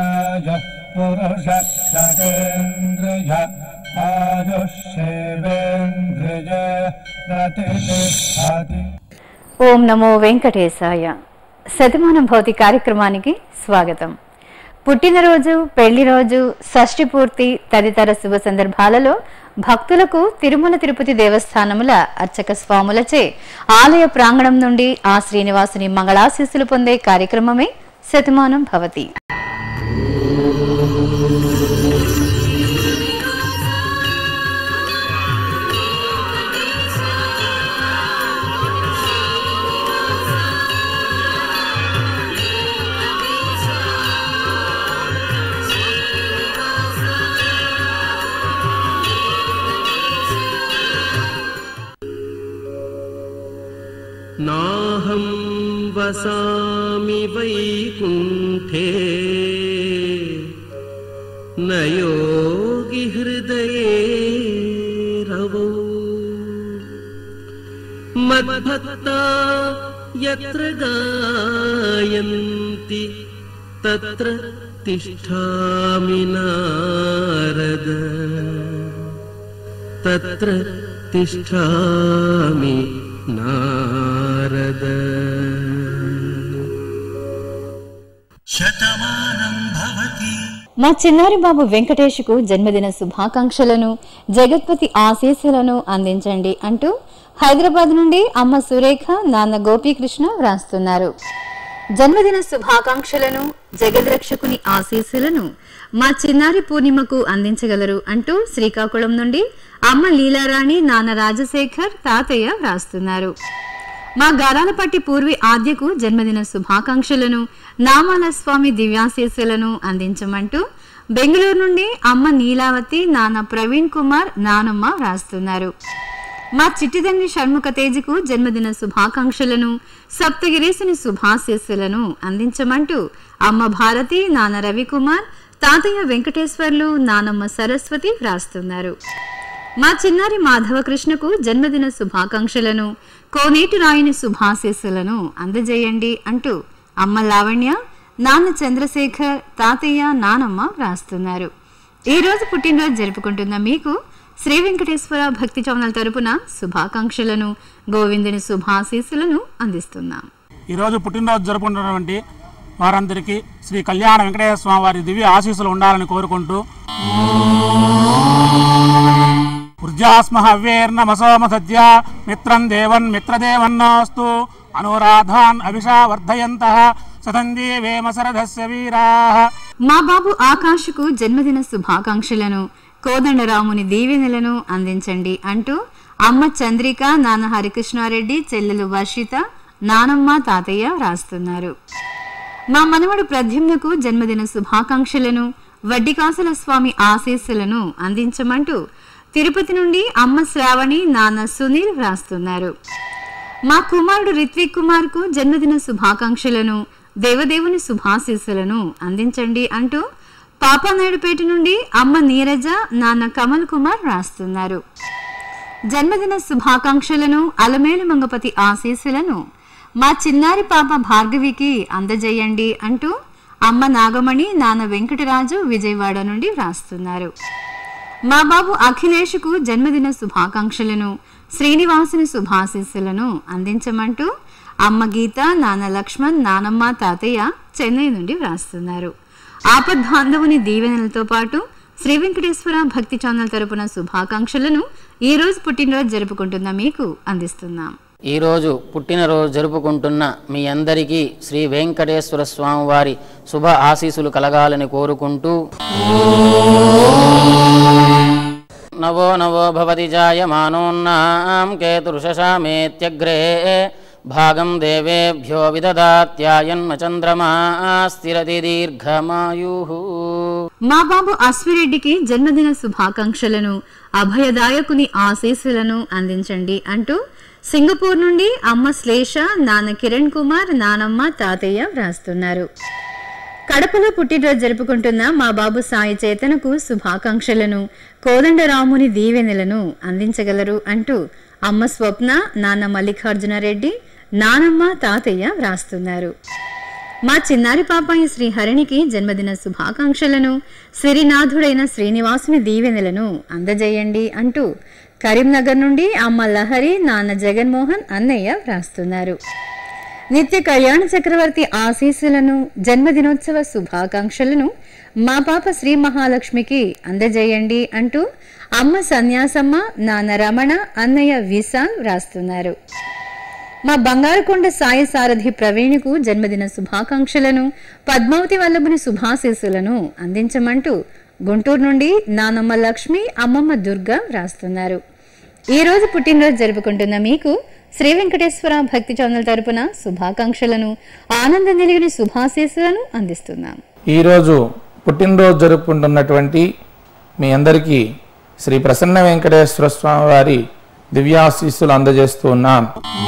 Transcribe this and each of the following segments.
राज पुरुष सतेन्द्रिय आयुष्येवेन्द्रिय प्रतिष्ठति ఓం నమో వెంకటేశాయ శతమానం భౌతి కార్యక్రమానికి స్వాగతం పుట్టినరోజు పెళ్లి రోజు షష్ఠి పూర్తి తదితర శుభ సందర్భాలలో భక్తులకు తిరుమల తిరుపతి దేవస్థానముల అర్చక స్వాములచే ఆలయ ప్రాంగణం నుండి ఆ శ్రీనివాసుని మంగళాశీస్సులు పొందే కార్యక్రమమే శతమానం భవతి नाहं वसामि वैकुण्ठे न योगि हृदये रवौ मद्भक्ता यत्र गायन्ति तत्र तिष्ठामि नारद तत्र तिष्ठामि नारद మా చిన్నారి బాబు వెంకటేష్కు జన్మదిన శుభాకాంక్షలను జగత్పతి ఆశీస్సులను అందించండి అంటూ హైదరాబాద్ నుండి అమ్మ సురేఖ నాన్న గోపీకృష్ణ వ్రాస్తున్నారు జన్మదిన శుభాకాంక్షలను జగద్రక్షకుని ఆశీస్సులను మా చిన్నారి పూర్ణిమకు అందించగలరు అంటూ శ్రీకాకుళం నుండి అమ్మ లీలారాణి నాన్న రాజశేఖర్ తాతయ్య వ్రాస్తున్నారు మా గారాలపట్టి పూర్వి ఆద్యకు జన్మదిన శుభాకాంక్షలను నామాల స్వామి దివ్యాశీస్సులను అందించమంటూ బెంగళూరు నుండి అమ్మ నీలావతి నాన్న ప్రవీణ్ కుమార్ నానమ్మ రాస్తున్నారు మా చిట్టిదండ్రి షణ్ముఖ తేజకు జన్మదిన శుభాకాంక్షలను సప్తగిరీసుని శుభాశీస్సులను అందించమంటూ అమ్మ భారతి నాన్న రవికుమార్ తాతయ్య వెంకటేశ్వర్లు నానమ్మ సరస్వతి వ్రాస్తున్నారు మా చిన్నారి మాధవకృష్ణకు జన్మదిన శుభాకాంక్షలను కోనేటి రాయుని శుభాశీస్సులను అందజేయండి అంటూ అమ్మ లావణ్య నాన్న చంద్రశేఖర్ తాతయ్య నానమ్మ వ్రాస్తున్నారు ఈ రోజు పుట్టినరోజు జరుపుకుంటున్న మీకు శ్రీ వెంకటేశ్వర భక్తి చౌనల్ తరపున శుభాకాంక్షలను గోవిందుని శుభాశీస్సులను అందిస్తున్నాం ఈరోజు పుట్టినరోజు జరుపుకుంటున్నటువంటి వారందరికీ శ్రీ కళ్యాణ వెంకటేశ్వర స్వామి వారి దివ్య ఆశీస్సులు ఉండాలని కోరుకుంటూ వృద్ధాస్మ హవ్యేర్నమసోమ సద్య మిత్రం దేవన్ మిత్రదేవన్నోస్తు అనురాధాన్ అభిషా వర్ధయంత సతంజీ వేమసరథస్య వీరా మా బాబు ఆకాష్కు జన్మదిన శుభాకాంక్షలను కోదండరాముని దీవెనలను అందించండి అంటూ అమ్మ చంద్రిక నాన్న హరికృష్ణారెడ్డి చెల్లెలు వర్షిత నానమ్మ తాతయ్య రాస్తున్నారు మా మనవడు ప్రద్యుమ్నకు జన్మదిన శుభాకాంక్షలను వడ్డికాసుల స్వామి ఆశీస్సులను అందించమంటూ తిరుపతి నుండి అమ్మ శ్రావణి నాన్న సునీల్ వ్రాస్తున్నారు మా కుమారుడు రిత్విక్ కుమార్ కు జన్మదిన శుభాకాంక్షలను దేవదేవుని శుభాశీస్సులను అందించండి అంటూ పాపానాయుడుపేట నుండి అమ్మ నీరజ నాన్న కమల్ కుమార్ రాస్తున్నారు జన్మదిన శుభాకాంక్షలను అలమేలు మంగపతి ఆశీస్సులను మా చిన్నారి పాప భార్గవికి అందజేయండి అంటూ అమ్మ నాగమణి నాన్న వెంకటరాజు విజయవాడ నుండి వ్రాస్తున్నారు మా బాబు అఖిలేష్కు జన్మదిన శుభాకాంక్షలను శ్రీనివాసుని శుభాశీస్సులను అందించమంటూ అమ్మ గీత నాన్న లక్ష్మణ్ నానమ్మ తాతయ్య చెన్నై నుండి వ్రాస్తున్నారు ఆపద్బాంధవుని దీవెనలతో పాటు శ్రీ వెంకటేశ్వర భక్తి ఛానల్ తరపున శుభాకాంక్షలను ఈ రోజు పుట్టినరోజు జరుపుకుంటున్న మీకు అందిస్తున్నాం ఈరోజు పుట్టినరోజు జరుపుకుంటున్న మీ అందరికీ శ్రీ వెంకటేశ్వర స్వామి వారి శుభ ఆశీస్సులు కలగాలని కోరుకుంటూ నవో నవో భవతి జాయమానోన్నాం కేతుర్షశామేత్యగ్రే భాగం దేవేభ్యో విదదాత్యాయన్మ చంద్రమా స్థిరతి దీర్ఘమాయు మా బాబు అశ్విరెడ్డికి జన్మదిన శుభాకాంక్షలను అభయదాయకుని ఆశీస్సులను అందించండి అంటూ సింగపూర్ నుండి అమ్మ శ్లేష నాన్న కిరణ్ కుమార్ నానమ్మ తాతయ్య వ్రాస్తున్నారు కడపలో పుట్టినరోజు జరుపుకుంటున్న మా బాబు సాయి చేతనకు శుభాకాంక్షలను కోదండరాముని దీవెనలను అందించగలరు అంటూ అమ్మ స్వప్న నాన్న మల్లికార్జున రెడ్డి నానమ్మ తాతయ్య వ్రాస్తున్నారు మా చిన్నారి పాపాయి శ్రీ హరిణికి జన్మదిన శుభాకాంక్షలను సిరినాథుడైన శ్రీనివాసుని దీవెనలను అందజేయండి అంటూ కరీంనగర్ నుండి అమ్మ లహరి నాన్న జగన్మోహన్ అన్నయ్య వ్రాస్తున్నారు నిత్య కళ్యాణ చక్రవర్తి ఆశీస్సులను జన్మదినోత్సవ శుభాకాంక్షలను మా పాప శ్రీ మహాలక్ష్మికి అందజేయండి అంటూ అమ్మ సన్యాసమ్మ నాన్న రమణ అన్నయ్య విశాల్ వ్రాస్తున్నారు మా బంగారుకొండ సాయి సారథి ప్రవీణ్కు జన్మదిన శుభాకాంక్షలను పద్మావతి వల్లభుని శుభాశీస్సులను అందించమంటూ గుంటూరు నుండి నానమ్మ లక్ష్మి అమ్మమ్మ దుర్గ వ్రాస్తున్నారు ఈ రోజు పుట్టినరోజు జరుపుకుంటున్న మీకు శ్రీ వెంకటేశ్వర భక్తి ఛానల్ తరపున శుభాకాంక్షలను ఆనందం నిలిగిన శుభాశీస్సులను అందిస్తున్నాం ఈరోజు పుట్టినరోజు జరుపుకుంటున్నటువంటి మీ అందరికీ శ్రీ ప్రసన్న వెంకటేశ్వర స్వామి వారి దివ్యాశీస్సులు అందజేస్తూ ఉన్నాం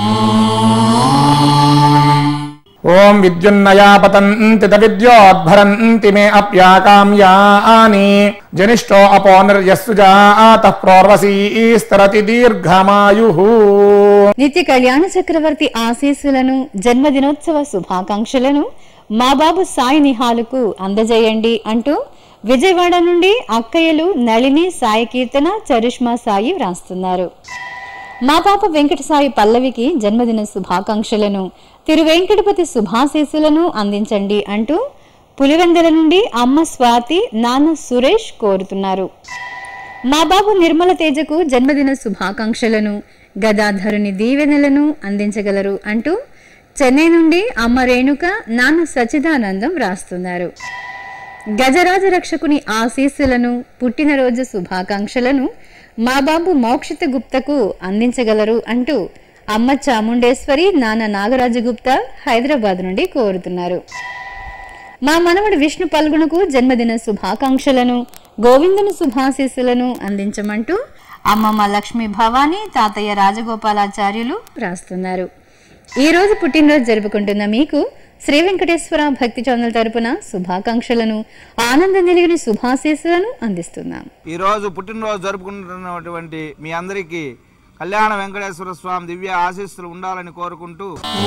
ఓం విద్యున్నయా పతంతి విద్యోద్భరంతి మే అప్యాకామ్యాని జనిష్టో అపో నిర్యస్సు జాత ప్రోర్వసీస్తరతి దీర్ఘమాయు నిత్య కళ్యాణ చక్రవర్తి ఆశీస్సులను జన్మదినోత్సవ శుభాకాంక్షలను మా బాబు సాయి నిహాలుకు అందజేయండి అంటూ విజయవాడ నుండి అక్కయ్యలు నళిని సాయి కీర్తన చరిష్మా సాయి వ్రాస్తున్నారు మా పాప వెంకట సాయి పల్లవికి జన్మదిన శుభాకాంక్షలను తిరు వెంకటపతి శుభాశీస్సులను అందించండి అంటూ పులివెందల నుండి అమ్మ స్వాతి నాన్న సురేష్ కోరుతున్నారు మా బాబు నిర్మల తేజకు జన్మదిన శుభాకాంక్షలను గదాధరుని దీవెనలను అందించగలరు అంటూ చెన్నై నుండి అమ్మ రేణుక నాన్న సచిదానందం రాస్తున్నారు గజరాజ రక్షకుని ఆశీస్సులను పుట్టినరోజు శుభాకాంక్షలను మా బాబు మోక్షిత గుప్తకు అందించగలరు అంటూ అమ్మ చాముండేశ్వరి నాన్న నాగరాజు గుప్తా హైదరాబాద్ నుండి కోరుతున్నారు మా మనవడు విష్ణు పల్గుణకు జన్మదిన శుభాకాంక్షలను గోవిందుని శుభాశీస్సులను అందించమంటూ అమ్మమ్మ లక్ష్మీ భవానీ తాతయ్య రాజగోపాలాచార్యులు రాస్తున్నారు ఈ రోజు పుట్టినరోజు జరుపుకుంటున్న మీకు శ్రీ వెంకటేశ్వర భక్తి ఛానల్ తరపున శుభాకాంక్షలను ఆనందం నిలిగిన శుభాశీస్సులను అందిస్తున్నాం ఈరోజు పుట్టినరోజు జరుపుకుంటున్నటువంటి మీ అందరికీ కళ్యాణ వెంకటేశ్వర స్వామి దివ్య ఆశీస్సులు ఉండాలని కోరుకుంటూ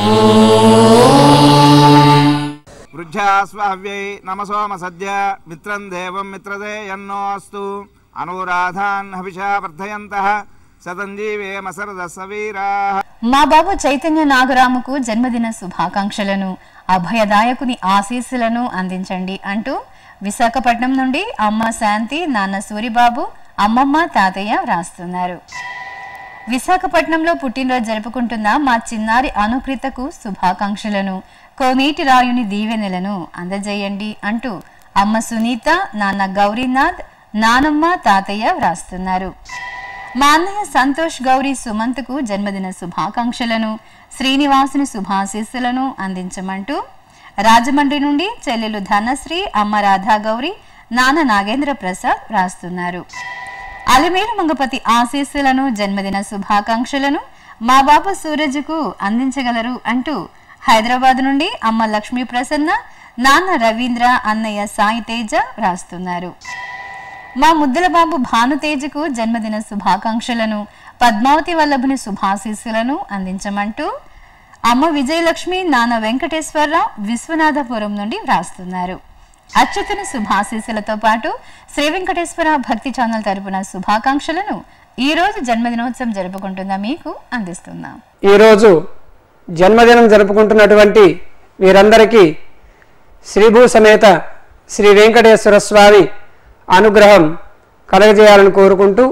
వృద్ధ్యాస్వావ్యై నమసోమ సద్య మిత్రం దేవం మిత్రదే ఎన్నో అస్తు అనురాధాన్ హవిషా వర్ధయంత శతంజీవేమ సరద సవీరా మా బాబు చైతన్య నాగరాముకు జన్మదిన శుభాకాంక్షలను అభయదాయకుని ఆశీస్సులను అందించండి అంటూ విశాఖపట్నం నుండి అమ్మ శాంతి నాన్న సూరిబాబు అమ్మమ్మ తాతయ్య వ్రాస్తున్నారు విశాఖపట్నంలో పుట్టినరోజు జరుపుకుంటున్న మా చిన్నారి అనుకృతకు శుభాకాంక్షలను కోనేటి రాయుని దీవెనలను అందజేయండి అంటూ అమ్మ సునీత నాన్న గౌరీనాథ్ నానమ్మ తాతయ్య వ్రాస్తున్నారు మా అన్నయ్య సంతోష్ గౌరీ సుమంత్కు జన్మదిన శుభాకాంక్షలను శ్రీనివాసుని శుభాశీస్సులను అందించమంటూ రాజమండ్రి నుండి చెల్లెలు ధనశ్రీ అమ్మ రాధా గౌరి నాన్న నాగేంద్ర ప్రసాద్ రాస్తున్నారు అలిమేలు మంగపతి ఆశీస్సులను జన్మదిన శుభాకాంక్షలను మా బాబు సూరజ్కు అందించగలరు అంటూ హైదరాబాద్ నుండి అమ్మ లక్ష్మీ ప్రసన్న నాన్న రవీంద్ర అన్నయ్య సాయి తేజ రాస్తున్నారు మా ముద్దుల బాబు భానుతేజకు జన్మదిన శుభాకాంక్షలను పద్మావతి వల్లభుని శుభాశీస్సులను అందించమంటూ అమ్మ విజయలక్ష్మి నాన్న వెంకటేశ్వరరావు విశ్వనాథపురం నుండి వ్రాస్తున్నారు అచ్యుతుని శుభాశీస్సులతో పాటు శ్రీ వెంకటేశ్వర భక్తి ఛానల్ తరపున శుభాకాంక్షలను ఈ రోజు జన్మదినోత్సవం జరుపుకుంటున్న మీకు అందిస్తున్నాం ఈరోజు జన్మదినం జరుపుకుంటున్నటువంటి వీరందరికీ శ్రీభూ సమేత శ్రీ వెంకటేశ్వర స్వామి అనుగ్రహం కలగజేయాలని కోరుకుంటూ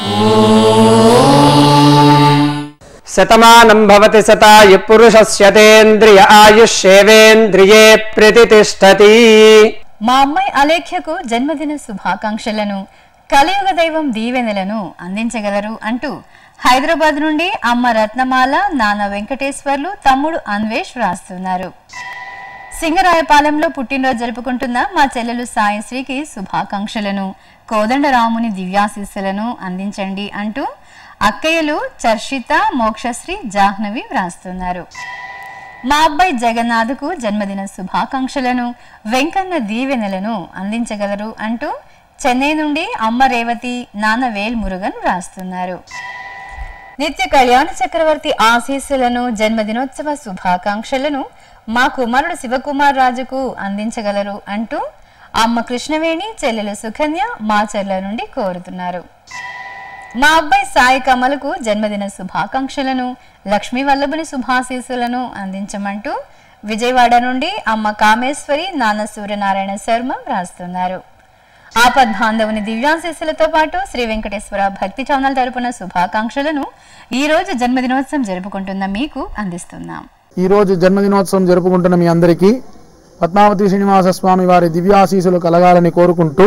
శతమానం భవతి శతాయ పురుషస్యతేంద్రియ ఆయుష్యేవేంద్రియే ప్రతిష్టతి మా అమ్మాయి అలేఖ్యకు జన్మదిన శుభాకాంక్షలను కలియుగ దైవం దీవెనలను అందించగలరు అంటూ హైదరాబాద్ నుండి అమ్మ రత్నమాల నాన్న వెంకటేశ్వర్లు తమ్ముడు అన్వేష్ వ్రాస్తున్నారు సింగరాయపాలెంలో పుట్టినరోజు జరుపుకుంటున్న మా చెల్లెలు సాయశ్రీకి శుభాకాంక్షలను కోదండరాముని దివ్యాశీస్సులను అందించండి అంటూ అక్కయ్యలు చర్షిత మోక్షశ్రీ జాహ్నవి వ్రాస్తున్నారు మా అబ్బాయి జగన్నాథ్కు జన్మదిన శుభాకాంక్షలను వెంకన్న దీవెనలను అందించగలరు అంటూ చెన్నై నుండి అమ్మ రేవతి నాన్న వేల్ మురుగన్ వ్రాస్తున్నారు నిత్య కళ్యాణ చక్రవర్తి ఆశీస్సులను జన్మదినోత్సవ శుభాకాంక్షలను మా కుమారుడు శివకుమార్ రాజుకు అందించగలరు అంటూ అమ్మ కృష్ణవేణి చెల్లెలు సుకన్య మా చెల్లెల నుండి కోరుతున్నారు మా అబ్బాయి సాయి కమలకు జన్మదిన శుభాకాంక్షలను లక్ష్మీ వల్లభుని శుభాశీస్సులను అందించమంటూ విజయవాడ నుండి అమ్మ కామేశ్వరి నాన్న సూర్యనారాయణ శర్మ రాస్తున్నారు ఆపద్ బాంధవుని దివ్యాశీస్సులతో పాటు శ్రీ వెంకటేశ్వర భక్తి ఛానల్ తరపున శుభాకాంక్షలను ఈ రోజు జన్మదినోత్సవం జరుపుకుంటున్న మీకు అందిస్తున్నాం ఈ రోజు జన్మదినోత్సవం జరుపుకుంటున్న మీ అందరికీ పద్మావతి శ్రీనివాస స్వామి వారి దివ్యాశీసులు కలగాలని కోరుకుంటూ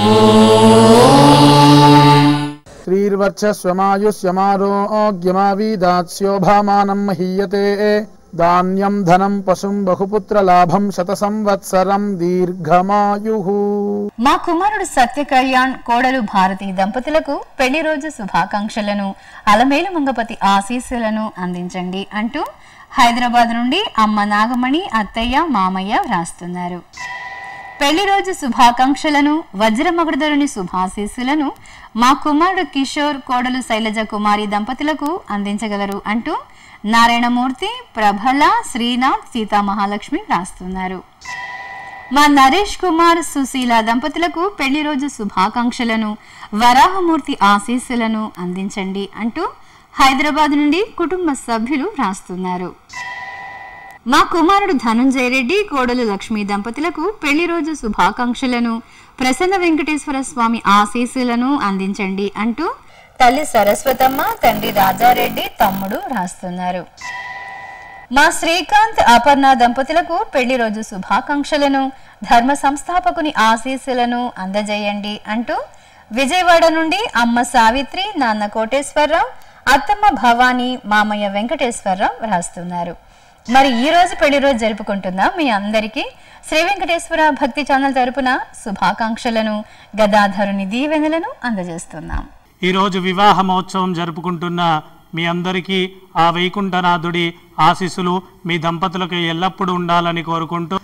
శ్రీర్వర్చస్వమాయుష్యమారోగ్యమావీదాస్యోభామానం మహీయతే ధాన్యం ధనం పశుం బహుపుత్ర లాభం శత సంవత్సరం దీర్ఘమాయు మా కుమారుడు సత్య కళ్యాణ్ కోడలు భారతి దంపతులకు పెళ్లి రోజు శుభాకాంక్షలను అలమేలు మంగపతి ఆశీస్సులను అందించండి అంటూ హైదరాబాద్ నుండి అమ్మ నాగమణి అత్తయ్య మామయ్య వ్రాస్తున్నారు పెళ్లి రోజు శుభాకాంక్షలను వజ్రమగుడదరుని శుభాశీస్సులను మా కుమారుడు కిషోర్ కోడలు శైలజ కుమారి దంపతులకు అందించగలరు అంటూ నారాయణమూర్తి ప్రభల శ్రీనాథ్ సీతామహాలక్ష్మి రాస్తున్నారు మా నరేష్ కుమార్ సుశీల దంపతులకు పెళ్లి రోజు శుభాకాంక్షలను వరాహమూర్తి ఆశీస్సులను అందించండి అంటూ హైదరాబాద్ నుండి కుటుంబ సభ్యులు రాస్తున్నారు మా కుమారుడు ధనుంజయ రెడ్డి కోడలు లక్ష్మీ దంపతులకు పెళ్లి రోజు శుభాకాంక్షలను ప్రసన్న వెంకటేశ్వర స్వామి ఆశీస్సులను అందించండి అంటూ తల్లి సరస్వతమ్మ తండ్రి రాజారెడ్డి తమ్ముడు రాస్తున్నారు మా శ్రీకాంత్ అపర్ణ దంపతులకు పెళ్లి రోజు శుభాకాంక్షలను ధర్మ సంస్థాపకుని ఆశీస్సులను అందజేయండి అంటూ విజయవాడ నుండి అమ్మ సావిత్రి నాన్న కోటేశ్వరరావు అత్తమ్మ భవానీ మామయ్య వెంకటేశ్వరరావు రాస్తున్నారు మరి ఈ రోజు పెళ్లి రోజు జరుపుకుంటున్న మీ అందరికీ శ్రీ వెంకటేశ్వర భక్తి ఛానల్ తరపున శుభాకాంక్షలను గదాధరుని దీవెనలను అందజేస్తున్నాం ఈరోజు వివాహ మహోత్సవం జరుపుకుంటున్న మీ అందరికీ ఆ వైకుంఠనాథుడి ఆశీస్సులు మీ దంపతులకు ఎల్లప్పుడూ ఉండాలని కోరుకుంటూ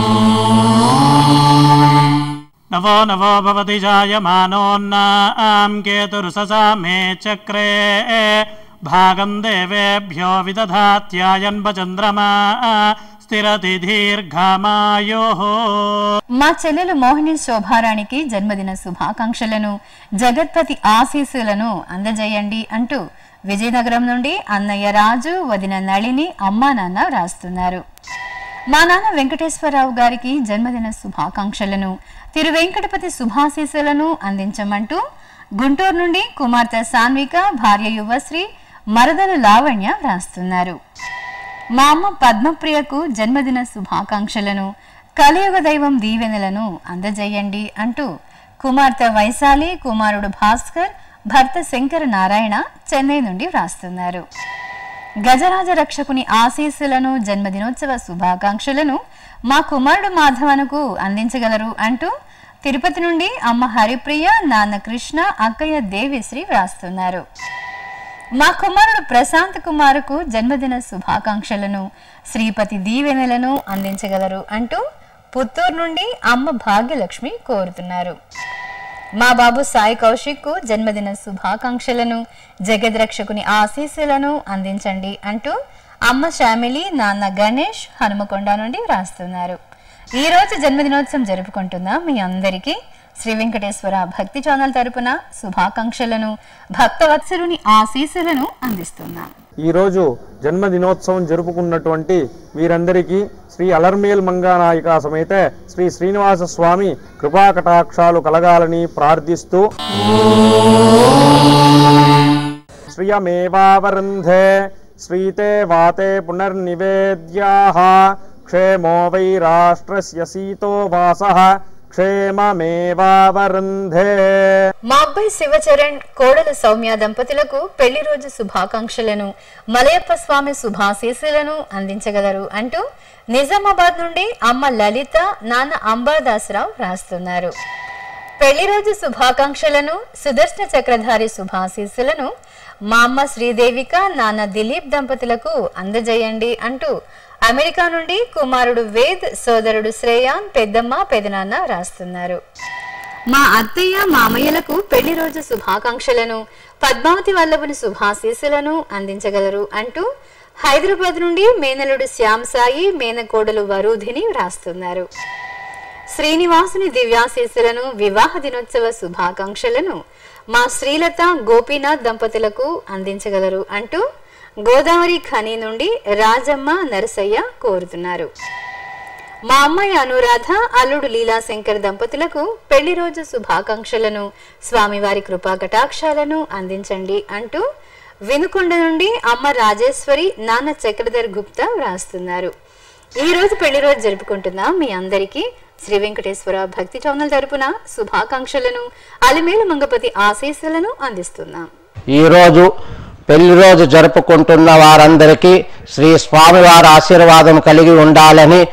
నవో నవో భవతి జాయమానోన్నాం కేతురుససామే చక్రే భాగం దేవేభ్యో విదధాత్యాయన్భచంద్రమా స్థిరతి దీర్ఘమాయో మా చెల్లెలు మోహిని శోభారానికి జన్మదిన శుభాకాంక్షలను జగత్పతి ఆశీస్సులను అందజేయండి అంటూ విజయనగరం నుండి అన్నయ్య రాజు వదిన నళిని అమ్మా నాన్న రాస్తున్నారు మా నాన్న వెంకటేశ్వరరావు గారికి జన్మదిన శుభాకాంక్షలను తిరువెంకటపతి శుభాశీస్సులను అందించమంటూ గుంటూరు నుండి కుమార్తె సాన్విక భార్య యువశ్రీ మరదలు లావణ్య రాస్తున్నారు మా అమ్మ పద్మప్రియకు జన్మదిన శుభాకాంక్షలను కలియుగ దైవం దీవెనలను అందజేయండి అంటూ కుమార్తె వైశాలి కుమారుడు భాస్కర్ భర్త శంకర నారాయణ చెన్నై నుండి వ్రాస్తున్నారు గజరాజ రక్షకుని ఆశీస్సులను జన్మదినోత్సవ శుభాకాంక్షలను మా కుమారుడు మాధవనుకు అందించగలరు అంటూ తిరుపతి నుండి అమ్మ హరిప్రియ నాన్న కృష్ణ అక్కయ్య దేవిశ్రీ వ్రాస్తున్నారు మా కుమారుడు ప్రశాంత్ కుమారుకు జన్మదిన శుభాకాంక్షలను శ్రీపతి దీవెనలను అందించగలరు అంటూ పుత్తూరు నుండి అమ్మ భాగ్యలక్ష్మి కోరుతున్నారు మా బాబు సాయి కౌశిక్ జన్మదిన శుభాకాంక్షలను జగద్రక్షకుని ఆశీస్సులను అందించండి అంటూ అమ్మ శ్యామిలి నాన్న గణేష్ హనుమకొండ నుండి రాస్తున్నారు ఈ రోజు జన్మదినోత్సవం జరుపుకుంటున్న మీ అందరికీ శ్రీ వెంకటేశ్వర భక్తి ఛానల్ తరపున శుభాకాంక్షలను భక్తవత్సరుని ఆశీస్సులను అందిస్తున్నాం ఈరోజు జన్మదినోత్సవం జరుపుకున్నటువంటి వీరందరికీ శ్రీ అలర్మేల్ మంగానాయిక సమేత శ్రీ శ్రీనివాస స్వామి కృపాకటాక్షాలు కలగాలని ప్రార్థిస్తూ శ్రియమేవావరుంధే శ్రీతే వాతే పునర్నివేద్యాః క్షేమో వై రాష్ట్రస్య సీతో వాసః క్షేమమేవావరుంధే మా అబ్బాయి శివచరణ్ కోడలు సౌమ్య దంపతులకు పెళ్లి రోజు శుభాకాంక్షలను మలయప్ప స్వామి శుభాశీస్సులను అందించగలరు అంటూ నిజామాబాద్ నుండి అమ్మ లలిత నాన్న అంబాదాసరావు రాస్తున్నారు పెళ్లి రోజు శుభాకాంక్షలను సుదర్శన చక్రధారి శుభాశీస్సులను మా అమ్మ శ్రీదేవిక నాన్న దిలీప్ దంపతులకు అందజేయండి అంటూ అమెరికా నుండి కుమారుడు వేద్ సోదరుడు శ్రేయాన్ పెద్దమ్మ పెదనాన్న రాస్తున్నారు మా అత్తయ్య మామయ్యలకు పెళ్లి రోజు శుభాకాంక్షలను పద్మావతి వల్లభుని శుభాశీస్సులను అందించగలరు అంటూ హైదరాబాద్ నుండి మేనలుడు శ్యామ్ సాయి మేనకోడలు వరూధిని వ్రాస్తున్నారు శ్రీనివాసుని దివ్యాశీస్సులను వివాహ దినోత్సవ శుభాకాంక్షలను మా శ్రీలత గోపీనాథ్ దంపతులకు అందించగలరు అంటూ గోదావరి ఖని నుండి రాజమ్మ నరసయ్య కోరుతున్నారు మా అమ్మాయి అనురాధ అల్లుడు లీలాశంకర్ దంపతులకు పెళ్లి రోజు శుభాకాంక్షలను స్వామివారి కృపా కటాక్షాలను అందించండి అంటూ వినుకొండ నుండి అమ్మ రాజేశ్వరి నాన్న చక్రధర్ గుప్తా వ్రాస్తున్నారు ఈ రోజు పెళ్లి రోజు జరుపుకుంటున్న మీ అందరికీ శ్రీ వెంకటేశ్వర భక్తి ఛానల్ తరపున శుభాకాంక్షలను అలిమేలు మంగపతి ఆశీస్సులను అందిస్తున్నాం ఈరోజు పెళ్లి రోజు జరుపుకుంటున్న వారందరికీ శ్రీ స్వామివారి ఆశీర్వాదం కలిగి ఉండాలని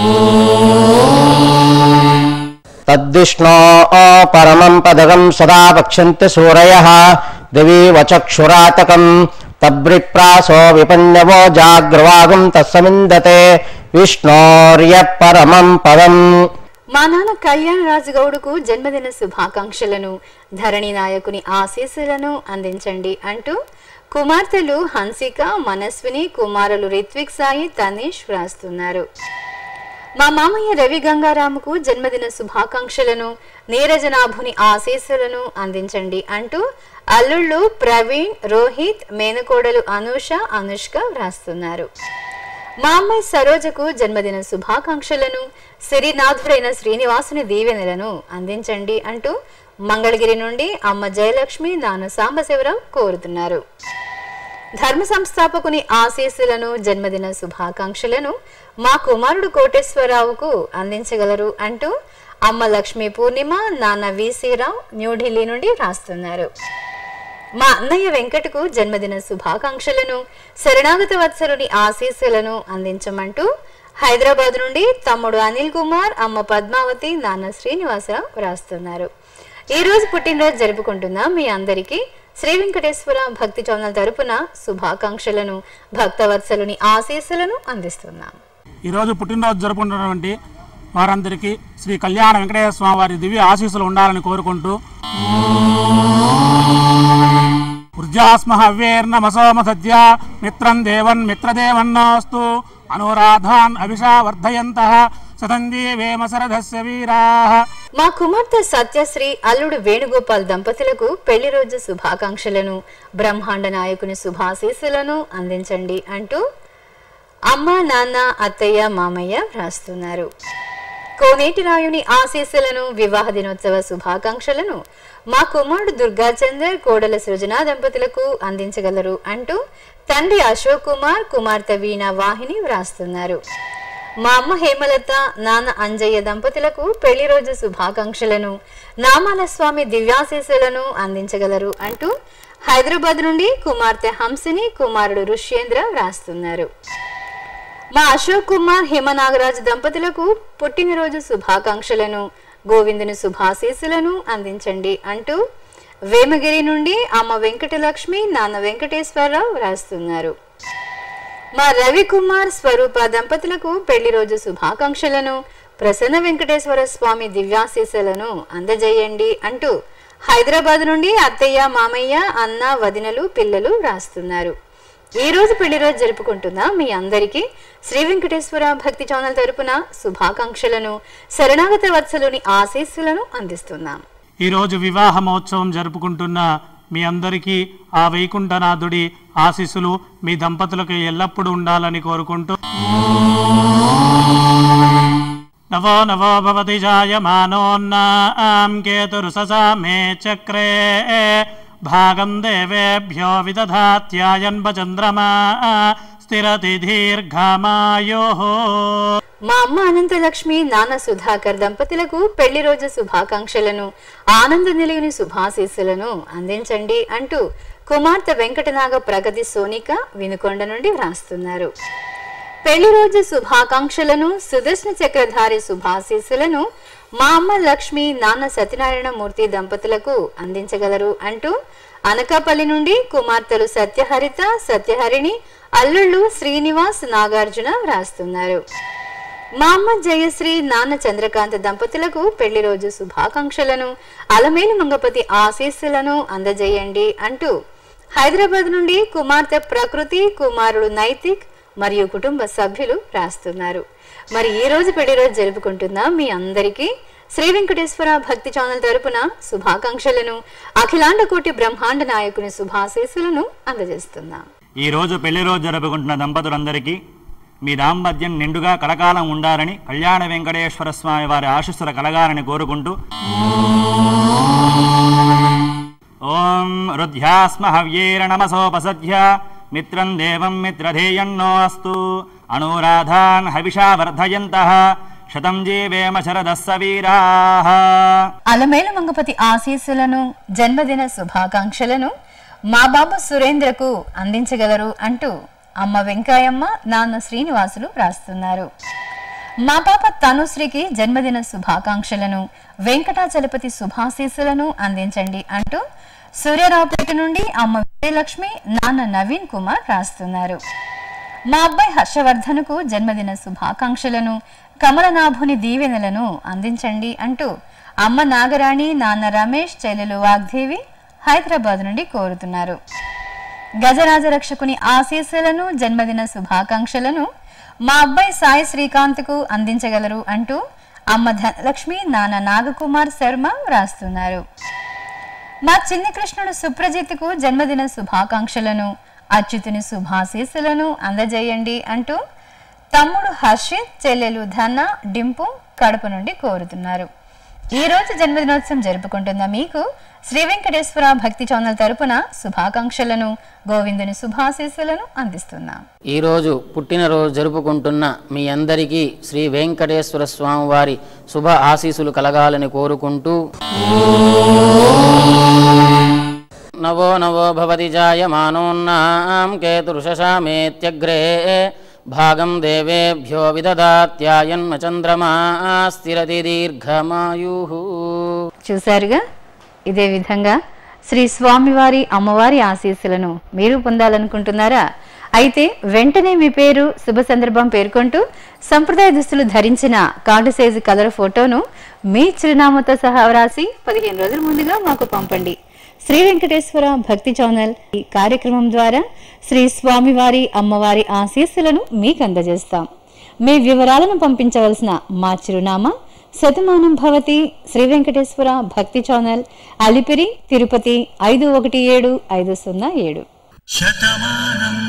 తద్దిష్ణో పరమం పదగం సదా పక్ష్యంతి సూరయ దివి వచక్షురాతకం తబ్రిప్రాసో విపన్నవో జాగ్రవాగం తస్సమిందతే విష్ణోర్య పరమం పదం మా నాన్న కళ్యాణ్ రాజు గౌడుకు జన్మదిన శుభాకాంక్షలను ధరణి నాయకుని ఆశీస్సులను అందించండి అంటూ కుమార్తెలు హన్సిక మనస్విని కుమారులు రిత్విక్ సాయి తనీష్ వ్రాస్తున్నారు మా మామయ్య రవి గంగారాముకు జన్మదిన శుభాకాంక్షలను నీరజనాభుని ఆశీస్సులను అందించండి అంటూ అల్లుళ్ళు ప్రవీణ్ రోహిత్ మేనకోడలు అనూష అనుష్క వ్రాస్తున్నారు మా అమ్మాయి సరోజకు జన్మదిన శుభాకాంక్షలను సిరినాథుడైన శ్రీనివాసుని దీవెనలను అందించండి అంటూ మంగళగిరి నుండి అమ్మ జయలక్ష్మి నాన్న సాంబశివరావు కోరుతున్నారు ధర్మ సంస్థాపకుని ఆశీస్సులను జన్మదిన శుభాకాంక్షలను మా కుమారుడు కోటేశ్వరరావుకు అందించగలరు అంటూ అమ్మ లక్ష్మీ పూర్ణిమ నాన్న వీసీరావు న్యూఢిల్లీ నుండి రాస్తున్నారు మా అన్నయ్య వెంకటకు జన్మదిన శుభాకాంక్షలను శరణాగత వత్సరుని ఆశీస్సులను అందించమంటూ హైదరాబాద్ నుండి తమ్ముడు అనిల్ కుమార్ అమ్మ పద్మావతి నాన్న శ్రీనివాసరావు రాస్తున్నారు ఈ రోజు పుట్టినరోజు జరుపుకుంటున్న మీ అందరికీ శ్రీ వెంకటేశ్వర భక్తి ఛానల్ తరపున శుభాకాంక్షలను భక్తవత్సలుని ఆశీస్సులను అందిస్తున్నాం ఈరోజు పుట్టినరోజు జరుపుకుంటున్నటువంటి వారందరికీ శ్రీ కళ్యాణ వెంకటేశ్వర స్వామి వారి దివ్య ఆశీస్సులు ఉండాలని కోరుకుంటూ ఉర్జాస్మ హవ్యేర్నమసోమ సద్య మిత్రం దేవన్ మిత్రదేవన్నోస్తు అనురాధాన్ అభిషా వర్ధయంత సతంజీవేమ సరథస్య వీరాః మా కుమార్తె సత్యశ్రీ అల్లుడు వేణుగోపాల్ దంపతులకు పెళ్లి రోజు శుభాకాంక్షలను బ్రహ్మాండ నాయకుని శుభాశీస్సులను అందించండి అంటూ అమ్మ నాన్న అత్తయ్య మామయ్య వ్రాస్తున్నారు కోనేటి రాయుని ఆశీస్సులను వివాహ దినోత్సవ శుభాకాంక్షలను మా కుమారుడు దుర్గాచందర్ కోడల సృజన దంపతులకు అందించగలరు అంటూ తండ్రి అశోక్ కుమార్ కుమార్తె వీణా వాహిని వ్రాస్తున్నారు మా అమ్మ హేమలత నాన్న అంజయ్య దంపతులకు పెళ్లి రోజు శుభాకాంక్షలను నామాల స్వామి దివ్యాశీస్సులను అందించగలరు అంటూ హైదరాబాద్ నుండి కుమార్తె హంసిని కుమారుడు ఋష్యేంద్ర వ్రాస్తున్నారు మా అశోక్ కుమార్ హిమనాగరాజు దంపతులకు పుట్టినరోజు శుభాకాంక్షలను గోవిందుని శుభాశీస్సులను అందించండి అంటూ వేమగిరి నుండి అమ్మ వెంకటలక్ష్మి నాన్న వెంకటేశ్వరరావు వ్రాస్తున్నారు మా రవికుమార్ స్వరూప దంపతులకు పెళ్లి రోజు శుభాకాంక్షలను ప్రసన్న వెంకటేశ్వర స్వామి దివ్యాశీస్సులను అందజేయండి అంటూ హైదరాబాద్ నుండి అత్తయ్య మామయ్య అన్న వదినలు పిల్లలు రాస్తున్నారు ఈ రోజు పెళ్లి రోజు జరుపుకుంటున్న మీ అందరికీ శ్రీ వెంకటేశ్వర భక్తి ఛానల్ తరపున శుభాకాంక్షలను శరణాగత వత్సలుని ఆశీస్సులను అందిస్తున్నాం ఈరోజు వివాహ మహోత్సవం జరుపుకుంటున్న మీ అందరికీ ఆ వైకుంఠనాథుడి ఆశీస్సులు మీ దంపతులకు ఎల్లప్పుడూ ఉండాలని కోరుకుంటూ నవో నవో భవతి జాయమానోన్నాం కేతురుససా మే చక్రే భాగం దేవేభ్యో విదధాత్యాయన్భచంద్రమా స్థిరతి దీర్ఘమాయో మా అమ్మ అనంతలక్ష్మి నాన్న సుధాకర్ దంపతులకు పెళ్లి రోజు శుభాకాంక్షలను ఆనంద నిలయుని శుభాశీస్సులను అందించండి అంటూ కుమార్తె వెంకటనాగ ప్రగతి సోనిక వినుకొండ నుండి వ్రాస్తున్నారు పెళ్లి రోజు శుభాకాంక్షలను సుదర్శన చక్రధారి శుభాశీస్సులను మా అమ్మ లక్ష్మి నాన్న సత్యనారాయణ మూర్తి దంపతులకు అందించగలరు అంటూ అనకాపల్లి నుండి కుమార్తెలు సత్యహరిత సత్యహరిణి అల్లుళ్ళు శ్రీనివాస్ నాగార్జున వ్రాస్తున్నారు మా అమ్మ జయశ్రీ నాన్న చంద్రకాంత్ దంపతులకు పెళ్లి రోజు శుభాకాంక్షలను అలమేలు మంగపతి ఆశీస్సులను అందజేయండి అంటూ హైదరాబాద్ నుండి కుమార్తె ప్రకృతి కుమారుడు నైతిక్ మరియు కుటుంబ సభ్యులు రాస్తున్నారు మరి ఈ రోజు పెళ్లి రోజు జరుపుకుంటున్న మీ అందరికీ శ్రీ వెంకటేశ్వర భక్తి ఛానల్ తరపున శుభాకాంక్షలను అఖిలాండ కోటి బ్రహ్మాండ నాయకుని శుభాశీస్సులను అందజేస్తున్నాం ఈ రోజు పెళ్లి రోజు జరుపుకుంటున్న దంపతులందరికీ మీ దాంపత్యం నిండుగా కలకాలం ఉండాలని కళ్యాణ వెంకటేశ్వర స్వామి వారి ఆశీస్సులు కలగాలని కోరుకుంటూ ఓం రుధ్యాస్మ హవ్యేర నమసోపసధ్య మిత్రం దేవం మిత్రధేయన్నో అస్తు అనురాధాన్ హవిషా వర్ధయంతః శతం జీవేమ శరదస్స వీరాః అలమేలు మంగపతి ఆశీస్సులను జన్మదిన శుభాకాంక్షలను మా బాబు సురేంద్రకు అందించగలరు అంటూ అమ్మ వెంకాయమ్మ నాన్న శ్రీనివాసులు రాస్తున్నారు మా పాప తనుశ్రీకి జన్మదిన శుభాకాంక్షలను వెంకటాచలపతి శుభాశీస్సులను అందించండి అంటూ సూర్యరావుపేట నుండి అమ్మ విజయలక్ష్మి నాన్న నవీన్ కుమార్ రాస్తున్నారు మా అబ్బాయి హర్షవర్ధన్కు జన్మదిన శుభాకాంక్షలను కమలనాభుని దీవెనలను అందించండి అంటూ అమ్మ నాగరాణి నాన్న రమేష్ చెల్లెలు వాగ్దేవి హైదరాబాద్ నుండి కోరుతున్నారు గజరాజ రక్షకుని ఆశీస్సులను జన్మదిన శుభాకాంక్షలను మా అబ్బాయి సాయి శ్రీకాంత్కు అందించగలరు అంటూ అమ్మ ధనలక్ష్మి నాన్న నాగకుమార్ శర్మ రాస్తున్నారు మా చిన్ని కృష్ణుడు సుప్రజిత్కు జన్మదిన శుభాకాంక్షలను అచ్యుతుని శుభాశీస్సులను అందజేయండి అంటూ తమ్ముడు హర్షిత్ చెల్లెలు ధన డింపు కడప నుండి కోరుతున్నారు ఈ రోజు జన్మదినోత్సవం జరుపుకుంటున్న మీకు శ్రీ వెంకటేశ్వర భక్తి ఛానల్ తరపున శుభాకాంక్షలను గోవిందుని శుభాశీస్సులను అందిస్తున్నాం ఈరోజు పుట్టినరోజు జరుపుకుంటున్న మీ అందరికీ శ్రీ వెంకటేశ్వర స్వామి వారి శుభ ఆశీస్సులు కలగాలని కోరుకుంటూ నవో నవో భవతి జాయమానోన్నాం కేతురుషామేత్యగ్రే భాగం దేవేభ్యో విదదాత్యాయన్మ చంద్రమా స్థిరతి దీర్ఘమాయు చూశారుగా ఇదే విధంగా శ్రీ స్వామివారి అమ్మవారి ఆశీస్సులను మీరు పొందాలనుకుంటున్నారా అయితే వెంటనే మీ పేరు శుభ సందర్భం పేర్కొంటూ సంప్రదాయ దుస్తులు ధరించిన కార్డు సైజు కలర్ ఫోటోను మీ చిరునామాతో సహా వ్రాసి పదిహేను రోజుల ముందుగా మాకు పంపండి శ్రీ వెంకటేశ్వర భక్తి ఛానల్ ఈ కార్యక్రమం ద్వారా శ్రీ స్వామివారి అమ్మవారి ఆశీస్సులను మీకు అందజేస్తాం మీ వివరాలను పంపించవలసిన మా చిరునామా శతమానం భవతి శ్రీ వెంకటేశ్వర భక్తి ఛానల్ అలిపిరి తిరుపతి ఐదు ఒకటి ఏడు ఐదు సున్నా ఏడు శతమానం